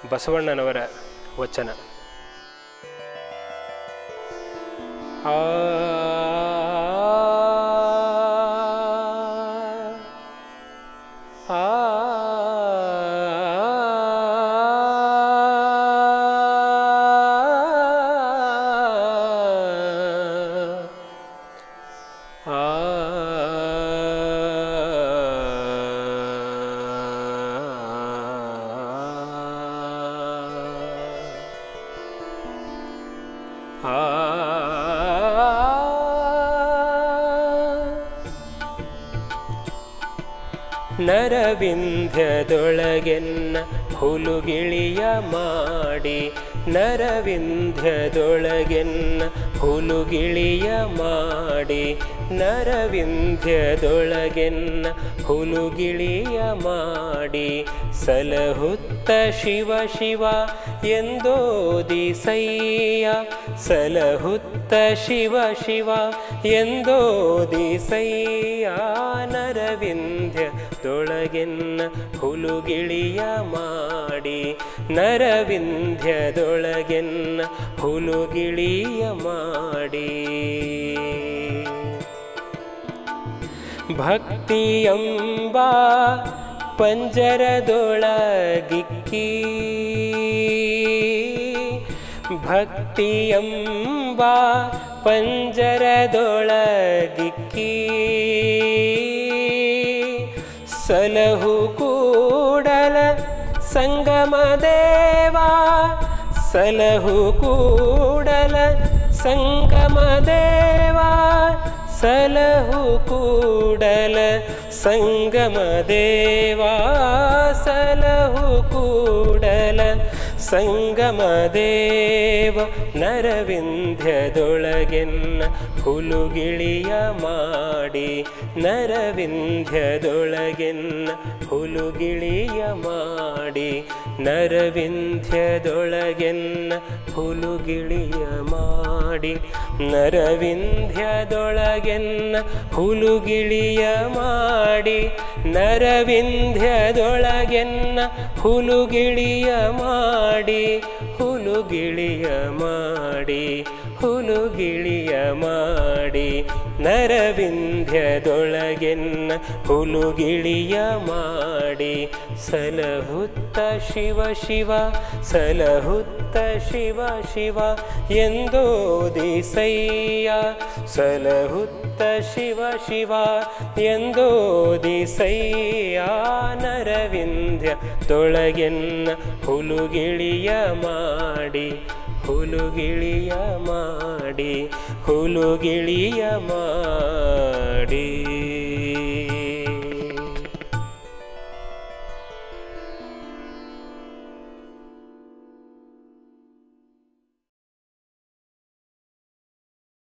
ಬಸವಣ್ಣನವರ ವಚನ ಆ ಆ ನರವಿಂಧ್ಯದೊಳಗೆನ್ನ ಹುಲುಗಿಳಿಯ ಮಾಡಿ ನರವಿಂಧ್ಯದೊಳಗೆನ್ನ ಹುಲುಗಿಳಿಯ ಮಾಡಿ ನರವಿಂಧ್ಯದೊಳಗೆನ್ನ ಹುಲುಗಿಳಿಯ ಮಾಡಿ ಸಲಹುತ್ತ ಶಿವ ಶಿವ ಎಂದೋದಿ ಸೈಯ ಸಲಹುತ್ತ ಶಿವ ಶಿವ ಎಂದೋದಿ ಸೈಯ ನರವಿಂಧ್ಯದೊಳಗೆನ್ನ ಹುಲುಗಿಳಿಯ ಮಾಡಿ ನರವಿಂಧ್ಯದೊಳಗೆನ್ನ ಹುಲುಗಿಳಿಯ ಮಾಡಿ ಭಕ್ತಿಯಂಬ ಪಂಜರದೊಳಗಿಕ್ಕಿ ಭಕ್ತಿಯಂಬ ಪಂಜರದೊಳಗಿಕ್ಕಿ ಸಲಹು ಕೂಡಲ ಸಂಗಮ ದೇವಾ ಸಲಹು ಕೂಡಲ ಸಂಗಮ ದೇವಾ ಸಲಹು ಕೂಡಲ ಸಂಗಮ ದೇವಾ ಸಲಹು ಕೂಡಲ ಸಂಗಮ ದೇವ ನರವಿಂಧ್ಯದೊಳಗೆನ್ನ ಹುಲುಗಿಳಿಯ ಮಾಡಿ ನರವಿಂಧ್ಯದೊಳಗೆನ್ನ ಹುಲುಗಿಳಿಯ ಮಾಡಿ ನರವಿಂಧ್ಯದೊಳಗೆನ್ನ ಹುಲುಗಿಳಿಯ ಮಾಡಿ ನರವಿಂಧ್ಯದೊಳಗೆನ್ನ ಹುಲುಗಿಳಿಯ ಮಾಡಿ ನರವಿಂಧ್ಯದೊಳಗೆನ್ನ ಹುಲುಗಿಳಿಯ ಮಾಡಿ ಹುಲುಗಿಳಿಯ ಮಾಡಿ ಹುಲುಗಿಳಿಯ ಮಾಡಿ ನರವಿಂಧ್ಯದೊಳಗೆನ್ನ ಹುಲುಗಿಳಿಯ ಮಾಡಿ ಸಲಹುತ್ತ ಶಿವ ಶಿವ ಸಲಹುತ್ತ ಶಿವ ಶಿವ ಎಂದೋದಿ ಸೈಯ ಸಲಹುತ್ತ ಶಿವ ಶಿವ ಎಂದೋದಿ ಸೈಯ ನರವಿಂಧ್ಯ ತೊಳಗೆನ್ನ ಹುಲುಗಿಳಿಯ ಮಾಡಿ ಹುಲುಗಿಳಿಯ ಮಾಡಿ ಹುಲುಗಿಳಿಯ ಮಾಡಿ